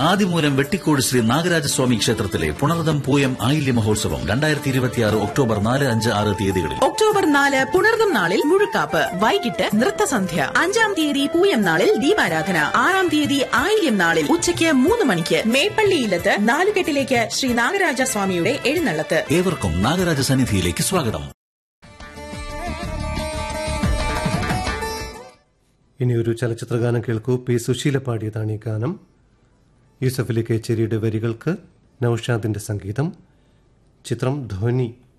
ആദിമൂലം വെട്ടിക്കോട് ശ്രീ നാഗരാജസ്വാമി ക്ഷേത്രത്തിലെ പുണർദം പൂയം ആയില്യ മഹോത്സവം രണ്ടായിരത്തി ഇരുപത്തിയാറ് ഒക്ടോബർ നാല് അഞ്ച് ആറ് തീയതികളിൽ ഒക്ടോബർ നാല് പുണർദം നാളിൽ മുഴുക്കാപ്പ് വൈകിട്ട് നൃത്തസന്ധ്യ അഞ്ചാം തീയതി പൂയം നാളിൽ ദീപാരാധന ആറാം തീയതി ആയില്യം നാളിൽ ഉച്ചയ്ക്ക് മൂന്ന് മണിക്ക് മേപ്പള്ളിയിലത്ത് നാലുകെട്ടിലേക്ക് ശ്രീ നാഗരാജ സ്വാമിയുടെ എഴുന്നള്ളത്ത് ഏവർക്കും നാഗരാജ സന്നിധിയിലേക്ക് സ്വാഗതം ഇനി ഒരു ചലച്ചിത്രഗാനം കേൾക്കൂ പി സുശീല പാടിയതാണ് ഈ ഗാനം യൂസഫ് അലി കേച്ചേരിയുടെ വരികൾക്ക് നൌഷാദിന്റെ സംഗീതം ചിത്രം ധ്വനി